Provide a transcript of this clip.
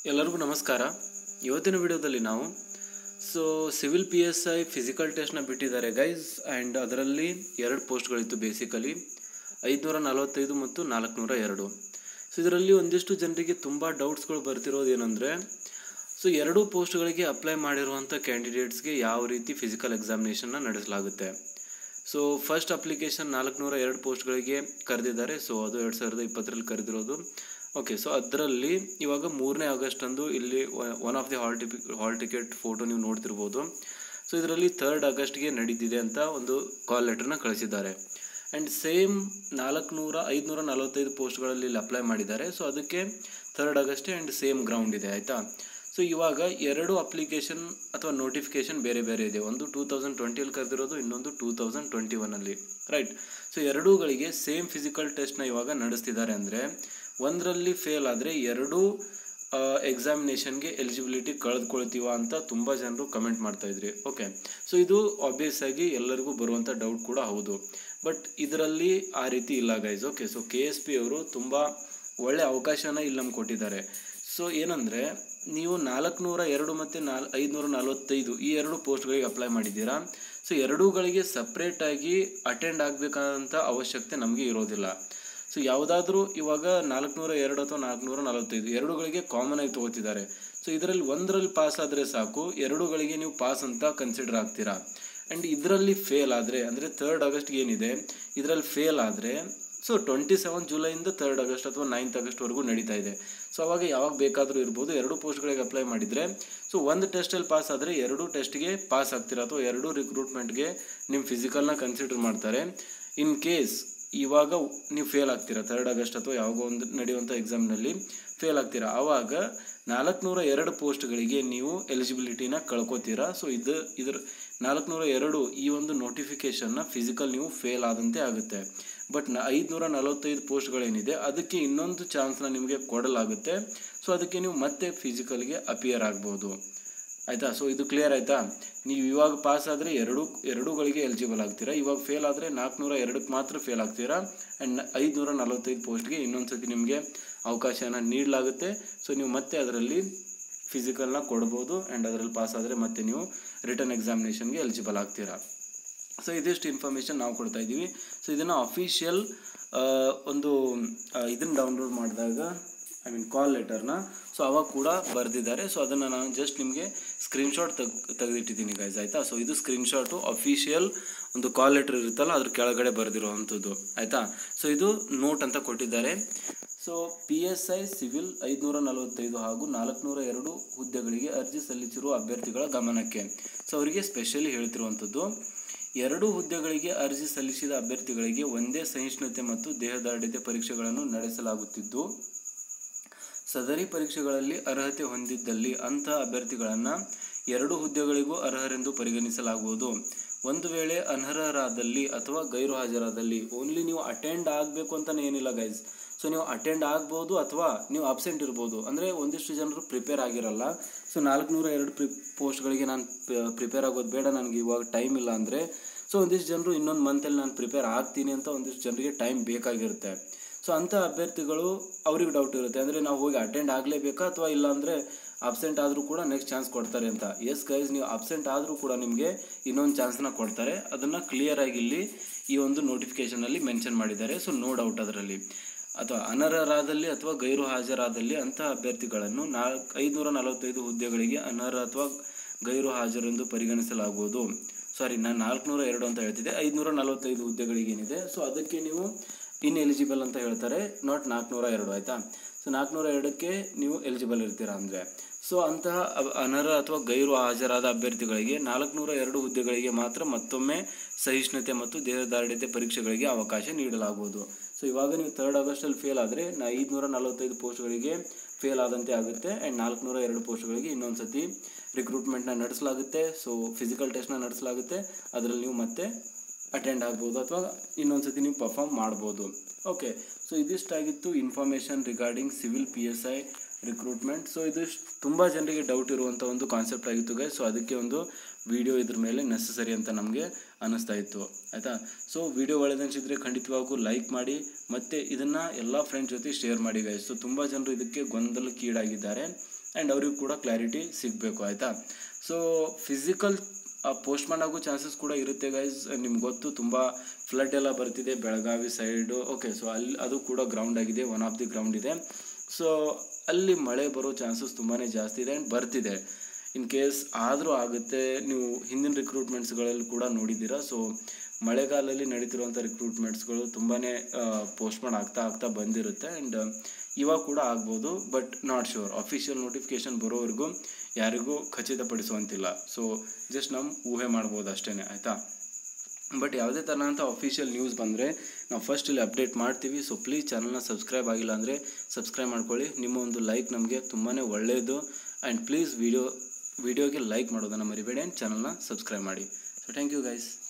ಎಲ್ಲರಿಗೂ ನಮಸ್ಕಾರ ಇವತ್ತಿನ ವಿಡಿಯೋದಲ್ಲಿ ನಾವು so civil P S I physical ಟೆಸ್ಟ್ನ ಬಿಟ್ಟಿದ್ದಾರೆ ಗೈಸ್ ಆ್ಯಂಡ್ ಅದರಲ್ಲಿ ಎರಡು ಪೋಸ್ಟ್ಗಳಿತ್ತು ಬೇಸಿಕಲಿ ಐದುನೂರ ನಲವತ್ತೈದು ಮತ್ತು ನಾಲ್ಕುನೂರ ಎರಡು ಸೊ ಇದರಲ್ಲಿ ಒಂದಿಷ್ಟು ಜನರಿಗೆ ತುಂಬ ಡೌಟ್ಸ್ಗಳು ಬರ್ತಿರೋದು ಏನಂದರೆ ಸೊ ಎರಡೂ ಪೋಸ್ಟ್ಗಳಿಗೆ ಅಪ್ಲೈ ಮಾಡಿರುವಂಥ ಕ್ಯಾಂಡಿಡೇಟ್ಸ್ಗೆ ಯಾವ ರೀತಿ ಫಿಸಿಕಲ್ ಎಕ್ಸಾಮಿನೇಷನ್ನ ನಡೆಸಲಾಗುತ್ತೆ ಸೊ ಫಸ್ಟ್ ಅಪ್ಲಿಕೇಶನ್ ನಾಲ್ಕುನೂರ ಎರಡು ಪೋಸ್ಟ್ಗಳಿಗೆ ಕರೆದಿದ್ದಾರೆ ಸೊ ಅದು ಎರಡು ಸಾವಿರದ ಇಪ್ಪತ್ತರಲ್ಲಿ ಕರೆದಿರೋದು ಓಕೆ ಸೊ ಅದರಲ್ಲಿ ಇವಾಗ ಮೂರನೇ ಆಗಸ್ಟ್ ಅಂದು ಇಲ್ಲಿ ಒನ್ ಆಫ್ ದಿ ಹಾಲ್ ಟಿಪಿ ಹಾಲ್ ಟಿಕೆಟ್ ಫೋಟೋ ನೀವು ನೋಡ್ತಿರ್ಬೋದು ಸೊ ಇದರಲ್ಲಿ ಥರ್ಡ್ ಆಗಸ್ಟ್ಗೆ ನಡೀತಿದೆ ಅಂತ ಒಂದು ಕಾಲ್ ಲೆಟರ್ನ ಕಳಿಸಿದ್ದಾರೆ ಆ್ಯಂಡ್ ಸೇಮ್ ನಾಲ್ಕುನೂರ ಐದುನೂರ ನಲವತ್ತೈದು ಪೋಸ್ಟ್ಗಳಲ್ಲಿ ಇಲ್ಲಿ ಅಪ್ಲೈ ಮಾಡಿದ್ದಾರೆ ಸೊ ಅದಕ್ಕೆ third August and same ground ಇದೆ ಆಯಿತಾ ಸೊ ಇವಾಗ ಎರಡು ಅಪ್ಲಿಕೇಶನ್ ಅಥವಾ ನೋಟಿಫಿಕೇಶನ್ ಬೇರೆ ಬೇರೆ ಇದೆ ಒಂದು ಟೂ ತೌಸಂಡ್ ಟ್ವೆಂಟಿಯಲ್ಲಿ ಕರೆದಿರೋದು ಇನ್ನೊಂದು ಟೂ ತೌಸಂಡ್ ಟ್ವೆಂಟಿ ಒನ್ನಲ್ಲಿ ರೈಟ್ ಸೊ ಎರಡೂಗಳಿಗೆ ಸೇಮ್ ಫಿಸಿಕಲ್ ಟೆಸ್ಟ್ನ ಇವಾಗ ನಡೆಸ್ತಿದ್ದಾರೆ ಅಂದರೆ ಒಂದರಲ್ಲಿ ಫೇಲ್ ಆದರೆ ಎರಡೂ ಎಕ್ಸಾಮಿನೇಷನ್ಗೆ ಎಲಿಜಿಬಿಲಿಟಿ ಕಳೆದುಕೊಳ್ತೀವ ಅಂತ ತುಂಬ ಜನರು ಕಮೆಂಟ್ ಮಾಡ್ತಾ ಇದ್ರಿ ಓಕೆ ಸೊ ಇದು ಆಬ್ವಿಯಸ್ ಆಗಿ ಎಲ್ಲರಿಗೂ ಬರುವಂಥ ಡೌಟ್ ಕೂಡ ಹೌದು ಬಟ್ ಇದರಲ್ಲಿ ಆ ರೀತಿ ಇಲ್ಲ guys okay so K S P ಅವರು ತುಂಬ ಒಳ್ಳೆ ಅವಕಾಶನ ಇಲ್ಲಿ ನಮ್ಗೆ ಕೊಟ್ಟಿದ್ದಾರೆ ಸೊ ಏನಂದರೆ ನೀವು ನಾಲ್ಕುನೂರ ಎರಡು ಮತ್ತು ನಾಲ್ ಐದುನೂರ ನಲವತ್ತೈದು ಈ ಎರಡು ಪೋಸ್ಟ್ಗಳಿಗೆ ಅಪ್ಲೈ ಮಾಡಿದ್ದೀರಾ ಸೊ ಎರಡೂಗಳಿಗೆ ಸಪ್ರೇಟಾಗಿ ಅಟೆಂಡ್ ಆಗಬೇಕಾದಂಥ ಅವಶ್ಯಕತೆ ನಮಗೆ ಇರೋದಿಲ್ಲ ಸೊ ಯಾವುದಾದ್ರೂ ಇವಾಗ ನಾಲ್ಕುನೂರ ಎರಡು ಅಥವಾ ನಾಲ್ಕುನೂರ ನಲವತ್ತೈದು ಎರಡುಗಳಿಗೆ ಕಾಮನ್ ಆಗಿ ತೊಗೋತಿದ್ದಾರೆ ಸೊ ಇದರಲ್ಲಿ ಒಂದರಲ್ಲಿ ಪಾಸ್ ಆದರೆ ಸಾಕು ಎರಡುಗಳಿಗೆ ನೀವು ಪಾಸ್ ಅಂತ ಕನ್ಸಿಡರ್ ಆಗ್ತೀರಾ ಆ್ಯಂಡ್ ಇದರಲ್ಲಿ ಫೇಲ್ ಆದರೆ ಅಂದರೆ ಥರ್ಡ್ ಆಗಸ್ಟ್ಗೆ ಏನಿದೆ ಇದರಲ್ಲಿ ಫೇಲ್ ಆದರೆ ಸೊ ಟ್ವೆಂಟಿ ಸೆವೆನ್ ಜುಲೈಯಿಂದ ಥರ್ಡ್ ಆಗಸ್ಟ್ ಅಥವಾ ನೈನ್ತ್ ಆಗಸ್ಟ್ವರೆಗೂ ನಡೀತಾ ಇದೆ ಸೊ ಅವಾಗ ಯಾವಾಗ ಬೇಕಾದರೂ ಇರ್ಬೋದು ಎರಡು ಪೋಸ್ಟ್ಗಳಿಗೆ ಅಪ್ಲೈ ಮಾಡಿದರೆ ಸೊ ಒಂದು ಟೆಸ್ಟಲ್ಲಿ ಪಾಸ್ ಆದರೆ ಎರಡು ಟೆಸ್ಟ್ಗೆ ಪಾಸ್ ಆಗ್ತೀರಾ ಅಥವಾ ಎರಡು ರಿಕ್ರೂಟ್ಮೆಂಟ್ಗೆ ನಿಮ್ಮ ಫಿಸಿಕಲ್ನ ಕನ್ಸಿಡರ್ ಮಾಡ್ತಾರೆ ಇನ್ ಕೇಸ್ ಇವಾಗ ನೀವು ಫೇಲ್ ಆಗ್ತೀರಾ ಥರ್ಡ್ ಆಗಸ್ಟ್ ಅಥವಾ ಯಾವಾಗ ಒಂದು ನಡೆಯುವಂಥ ಎಕ್ಸಾಮ್ನಲ್ಲಿ ಫೇಲ್ ಆಗ್ತೀರಾ ಆವಾಗ ನಾಲ್ಕುನೂರ ಎರಡು ಪೋಸ್ಟ್ಗಳಿಗೆ ನೀವು ಎಲಿಜಿಬಿಲಿಟಿನ ಕಳ್ಕೊತೀರಾ ಸೊ ಇದು ಇದ್ರ ನಾಲ್ಕುನೂರ ಎರಡು ಈ ಒಂದು ನೋಟಿಫಿಕೇಷನ್ನ ಫಿಸಿಕಲ್ ನೀವು ಫೇಲ್ ಆದಂತೆ ಆಗುತ್ತೆ ಬಟ್ ನ ಐದುನೂರ ನಲವತ್ತೈದು ಪೋಸ್ಟ್ಗಳೇನಿದೆ ಅದಕ್ಕೆ ಇನ್ನೊಂದು ಚಾನ್ಸ್ನ ನಿಮಗೆ ಕೊಡಲಾಗುತ್ತೆ ಸೊ ಅದಕ್ಕೆ ನೀವು ಮತ್ತೆ ಫಿಸಿಕಲ್ಗೆ ಅಪಿಯರ್ ಆಗ್ಬೋದು ಆಯಿತಾ ಸೊ ಇದು ಕ್ಲಿಯರ್ ಆಯಿತಾ ನೀವು ಇವಾಗ ಪಾಸ್ ಆದರೆ ಎರಡು ಎರಡೂಗಳಿಗೆ ಎಲಿಜಿಬಲ್ ಆಗ್ತೀರಾ ಇವಾಗ ಫೇಲ್ ಆದರೆ ನಾಲ್ಕುನೂರ ಎರಡಕ್ಕೆ ಮಾತ್ರ ಫೇಲ್ ಆಗ್ತೀರಾ ಆ್ಯಂಡ್ ಐದುನೂರ ನಲವತ್ತೈದು ಪೋಸ್ಟ್ಗೆ ಇನ್ನೊಂದು ಸತಿ ನಿಮಗೆ ಅವಕಾಶನ ನೀಡಲಾಗುತ್ತೆ ಸೊ ನೀವು ಮತ್ತೆ ಅದರಲ್ಲಿ ಫಿಸಿಕಲ್ನ ಕೊಡ್ಬೋದು ಆ್ಯಂಡ್ ಅದರಲ್ಲಿ ಪಾಸ್ ಆದರೆ ಮತ್ತೆ ನೀವು ರಿಟರ್ನ್ ಎಕ್ಸಾಮಿನೇಷನ್ಗೆ ಎಲಿಜಿಬಲ್ ಆಗ್ತೀರಾ ಸೊ ಇದಿಷ್ಟು ಇನ್ಫಾರ್ಮೇಷನ್ ನಾವು ಕೊಡ್ತಾ ಇದ್ದೀವಿ ಸೊ ಇದನ್ನು ಅಫಿಷಿಯಲ್ ಒಂದು ಇದನ್ನು ಡೌನ್ಲೋಡ್ ಮಾಡಿದಾಗ ಐ ಮೀನ್ ಕಾಲ್ ಲೆಟರ್ನ ಸೊ ಅವಾಗ ಕೂಡ ಬರೆದಿದ್ದಾರೆ ಸೊ ಅದನ್ನು ನಾನು ಜಸ್ಟ್ ನಿಮಗೆ ಸ್ಕ್ರೀನ್ಶಾಟ್ ತೆಗ್ ತೆಗೆದಿಟ್ಟಿದ್ದೀನಿ ಗೈಸ್ ಆಯಿತಾ ಸೊ ಇದು ಸ್ಕ್ರೀನ್ಶಾಟು ಅಫಿಷಿಯಲ್ ಒಂದು ಕಾಲ್ ಲೆಟರ್ ಇರುತ್ತಲ್ಲ ಅದ್ರ ಕೆಳಗಡೆ ಬರೆದಿರುವಂಥದ್ದು ಆಯಿತಾ ಸೊ ಇದು ನೋಟ್ ಅಂತ ಕೊಟ್ಟಿದ್ದಾರೆ so P S I civil ಐದುನೂರ ನಲವತ್ತೈದು ಹಾಗೂ ನಾಲ್ಕುನೂರ ಎರಡು ಹುದ್ದೆಗಳಿಗೆ ಅರ್ಜಿ ಸಲ್ಲಿಸಿರುವ ಅಭ್ಯರ್ಥಿಗಳ ಗಮನಕ್ಕೆ ಸೊ ಅವರಿಗೆ ಸ್ಪೆಷಲಿ ಹೇಳ್ತಿರುವಂಥದ್ದು ಎರಡು ಹುದ್ದೆಗಳಿಗೆ ಅರ್ಜಿ ಸಲ್ಲಿಸಿದ ಅಭ್ಯರ್ಥಿಗಳಿಗೆ ಒಂದೇ ಸಹಿಷ್ಣುತೆ ಮತ್ತು ದೇಹದಾಢ್ಯತೆ ಪರೀಕ್ಷೆಗಳನ್ನು ನಡೆಸಲಾಗುತ್ತಿದ್ದು ಸದರಿ ಪರೀಕ್ಷೆಗಳಲ್ಲಿ ಅರ್ಹತೆ ಹೊಂದಿದ್ದಲ್ಲಿ ಅಂತಹ ಅಭ್ಯರ್ಥಿಗಳನ್ನು ಎರಡು ಹುದ್ದೆಗಳಿಗೂ ಅರ್ಹರೆಂದು ಪರಿಗಣಿಸಲಾಗುವುದು ಒಂದು ವೇಳೆ ಅನರ್ಹರಾದಲ್ಲಿ ಅಥವಾ ಗೈರು ಹಾಜರಾದಲ್ಲಿ ಓನ್ಲಿ ನೀವು ಅಟೆಂಡ್ ಆಗಬೇಕು ಅಂತಲೇ ಏನಿಲ್ಲ ಗೈಸ್ ಸೊ ನೀವು ಅಟೆಂಡ್ ಆಗ್ಬೋದು ಅಥವಾ ನೀವು ಅಬ್ಸೆಂಟ್ ಇರ್ಬೋದು ಅಂದರೆ ಒಂದಿಷ್ಟು ಜನರು ಪ್ರಿಪೇರ್ ಆಗಿರಲ್ಲ ಸೊ ನಾಲ್ಕುನೂರ ಎರಡು ಪ್ರಿ ಪೋಸ್ಟ್ಗಳಿಗೆ ನಾನು ಪ್ರಿಪೇರ್ ಆಗೋದು ಬೇಡ ನನಗೆ ಇವಾಗ ಟೈಮ್ ಇಲ್ಲ ಅಂದರೆ ಸೊ ಒಂದಿಷ್ಟು ಜನರು ಇನ್ನೊಂದು ಮಂತಲ್ಲಿ ನಾನು ಪ್ರಿಪೇರ್ ಆಗ್ತೀನಿ ಅಂತ ಒಂದಿಷ್ಟು ಜನರಿಗೆ ಟೈಮ್ ಬೇಕಾಗಿರುತ್ತೆ ಸೊ ಅಂಥ ಅಭ್ಯರ್ಥಿಗಳು ಅವ್ರಿಗೆ ಡೌಟ್ ಇರುತ್ತೆ ಅಂದರೆ ನಾವು ಹೋಗಿ ಅಟೆಂಡ್ ಆಗಲೇಬೇಕಾ ಅಥವಾ ಇಲ್ಲ ಅಂದರೆ ಅಬ್ಸೆಂಟ್ ಆದರೂ ಕೂಡ ನೆಕ್ಸ್ಟ್ ಚಾನ್ಸ್ ಕೊಡ್ತಾರೆ ಅಂತ ಎಸ್ ಗೈಸ್ ನೀವು ಅಬ್ಸೆಂಟ್ ಆದರೂ ಕೂಡ ನಿಮಗೆ ಇನ್ನೊಂದು ಚಾನ್ಸ್ನ ಕೊಡ್ತಾರೆ ಅದನ್ನು ಕ್ಲಿಯರಾಗಿ ಇಲ್ಲಿ ಈ ಒಂದು ನೋಟಿಫಿಕೇಷನಲ್ಲಿ ಮೆನ್ಷನ್ ಮಾಡಿದ್ದಾರೆ ಸೊ ನೋ ಡೌಟ್ ಅದರಲ್ಲಿ ಅಥವಾ ಅನರ್ಹರಾದಲ್ಲಿ ಅಥವಾ ಗೈರು ಹಾಜರಾದಲ್ಲಿ ಅಂತಹ ಅಭ್ಯರ್ಥಿಗಳನ್ನು ನಾಲ್ಕು ಐದುನೂರ ನಲವತ್ತೈದು ಹುದ್ದೆಗಳಿಗೆ ಅನರ್ಹ ಅಥವಾ ಗೈರು ಹಾಜರೆಂದು ಪರಿಗಣಿಸಲಾಗುವುದು ಸಾರಿ ನಾನು ನಾಲ್ಕುನೂರ ಎರಡು ಅಂತ ಹೇಳ್ತಿದ್ದೆ ಐದುನೂರ ನಲವತ್ತೈದು ಹುದ್ದೆಗಳಿಗೆ ಏನಿದೆ ಸೊ ಅದಕ್ಕೆ ನೀವು ಇನ್ ಎಲಿಜಿಬಲ್ ಅಂತ ಹೇಳ್ತಾರೆ ನಾಟ್ ನಾಲ್ಕುನೂರ ಎರಡು ಆಯಿತಾ ಸೊ ನಾಲ್ಕುನೂರ ಎರಡಕ್ಕೆ ನೀವು ಎಲಿಜಿಬಲ್ ಇರ್ತೀರಾ ಅಂದರೆ ಸೊ ಅಂತಹ ಅನರ್ಹ ಅಥವಾ ಗೈರು ಹಾಜರಾದ ಅಭ್ಯರ್ಥಿಗಳಿಗೆ ನಾಲ್ಕುನೂರ ಎರಡು ಹುದ್ದೆಗಳಿಗೆ ಮಾತ್ರ ಮತ್ತೊಮ್ಮೆ ಸಹಿಷ್ಣುತೆ ಮತ್ತು ದೇಹದಾಢ್ಯತೆ ಪರೀಕ್ಷೆಗಳಿಗೆ ಅವಕಾಶ ನೀಡಲಾಗುವುದು ಸೊ ಇವಾಗ ನೀವು ಥರ್ಡ್ ಆಗಸ್ಟಲ್ಲಿ ಫೇಲ್ ಆದರೆ ನಾ ಐದುನೂರ ನಲವತ್ತೈದು ಪೋಸ್ಟ್ಗಳಿಗೆ ಫೇಲ್ ಆದಂತೆ ಆಗುತ್ತೆ ಆ್ಯಂಡ್ ನಾಲ್ಕುನೂರ ಎರಡು ಪೋಸ್ಟ್ಗಳಿಗೆ ಇನ್ನೊಂದು ಸತಿ ರಿಕ್ರೂಟ್ಮೆಂಟ್ನ ನಡೆಸಲಾಗುತ್ತೆ ಸೊ ಫಿಸಿಕಲ್ ಟೆಸ್ಟ್ನ ನಡೆಸಲಾಗುತ್ತೆ ಅದರಲ್ಲಿ ನೀವು ಮತ್ತೆ ಅಟೆಂಡ್ ಆಗ್ಬೋದು ಅಥವಾ ಇನ್ನೊಂದು ಸತಿ ನೀವು ಪರ್ಫಾರ್ಮ್ ಮಾಡ್ಬೋದು ಓಕೆ ಸೊ ಇದಿಷ್ಟಾಗಿತ್ತು information regarding civil P S I recruitment so ಇದು ತುಂಬ ಜನರಿಗೆ ಡೌಟ್ ಇರುವಂಥ ಒಂದು ಕಾನ್ಸೆಪ್ಟ್ ಆಗಿತ್ತು ಗೈ ಸೊ ಅದಕ್ಕೆ ಒಂದು ವಿಡಿಯೋ ಇದ್ರ ಮೇಲೆ ನೆಸಸರಿ ಅಂತ ನಮಗೆ ಅನ್ನಿಸ್ತಾ ಇತ್ತು ಆಯಿತಾ ಸೊ ವಿಡಿಯೋ ಒಳ್ಳೆದನ್ಸಿದ್ರೆ ಖಂಡಿತವಾಗೂ ಲೈಕ್ ಮಾಡಿ ಮತ್ತು ಇದನ್ನು ಎಲ್ಲ ಫ್ರೆಂಡ್ಸ್ ಜೊತೆ ಶೇರ್ ಮಾಡಿ ಗೈಸ್ ಸೊ ತುಂಬ ಜನರು ಇದಕ್ಕೆ ಗೊಂದಲಕ್ಕೀಡಾಗಿದ್ದಾರೆ ಆ್ಯಂಡ್ ಅವ್ರಿಗೂ ಕೂಡ ಕ್ಲಾರಿಟಿ ಸಿಗಬೇಕು ಆಯಿತಾ ಸೊ ಫಿಸಿಕಲ್ ಪೋಸ್ಟ್ಮಾನ್ ಆಗೋ ಚಾನ್ಸಸ್ ಕೂಡ ಇರುತ್ತೆ ಗೈಸ್ ನಿಮ್ಗೆ ಗೊತ್ತು ತುಂಬ ಫ್ಲಡ್ ಎಲ್ಲ ಬರ್ತಿದೆ ಬೆಳಗಾವಿ ಸೈಡು ಓಕೆ ಸೊ ಅಲ್ಲಿ ಅದು ಕೂಡ ಗ್ರೌಂಡ್ ಆಗಿದೆ ಒನ್ ಆಫ್ ದಿ ಗ್ರೌಂಡ್ ಇದೆ ಸೊ ಅಲ್ಲಿ ಮಳೆ ಬರೋ ಚಾನ್ಸಸ್ ತುಂಬಾ ಜಾಸ್ತಿ ಇದೆ ಆ್ಯಂಡ್ ಬರ್ತಿದೆ ಇನ್ ಕೇಸ್ ಆದರೂ ಆಗುತ್ತೆ ನೀವು ಹಿಂದಿನ ರಿಕ್ರೂಟ್ಮೆಂಟ್ಸ್ಗಳಲ್ಲಿ ಕೂಡ ನೋಡಿದ್ದೀರಾ ಸೊ ಮಳೆಗಾಲದಲ್ಲಿ ನಡೀತಿರುವಂಥ ರಿಕ್ರೂಟ್ಮೆಂಟ್ಸ್ಗಳು ತುಂಬಾ ಪೋಸ್ಟ್ಮಾನ್ ಆಗ್ತಾ ಆಗ್ತಾ ಬಂದಿರುತ್ತೆ ಆ್ಯಂಡ್ ಇವಾಗ ಕೂಡ ಆಗ್ಬೋದು but not sure official notification ಬರೋವರೆಗೂ ಯಾರಿಗೂ ಖಚಿತಪಡಿಸುವಂತಿಲ್ಲ ಸೊ ಜಸ್ಟ್ ನಾವು ಊಹೆ ಮಾಡ್ಬೋದು ಅಷ್ಟೇ ಆಯಿತಾ ಬಟ್ ಯಾವುದೇ ಥರನಂಥ ಅಫಿಷಿಯಲ್ ನ್ಯೂಸ್ ಬಂದರೆ ನಾವು ಫಸ್ಟ್ ಇಲ್ಲಿ ಅಪ್ಡೇಟ್ ಮಾಡ್ತೀವಿ ಸೊ ಪ್ಲೀಸ್ ಚಾನಲ್ನ ಸಬ್ಸ್ಕ್ರೈಬ್ ಆಗಿಲ್ಲ ಅಂದರೆ ಸಬ್ಸ್ಕ್ರೈಬ್ ಮಾಡ್ಕೊಳ್ಳಿ ನಿಮ್ಮ ಒಂದು ಲೈಕ್ ನಮಗೆ ತುಂಬಾ ಒಳ್ಳೆಯದು ಆ್ಯಂಡ್ ಪ್ಲೀಸ್ ವಿಡಿಯೋ ವಿಡಿಯೋಗೆ ಲೈಕ್ ಮಾಡೋದನ್ನು ಮರಿಬೇಡಿ ಆ್ಯಂಡ್ ಚಾನಲ್ನ ಸಬ್ಸ್ಕ್ರೈಬ್ ಮಾಡಿ ಸೊ ಥ್ಯಾಂಕ್ ಯು ಗೈಸ್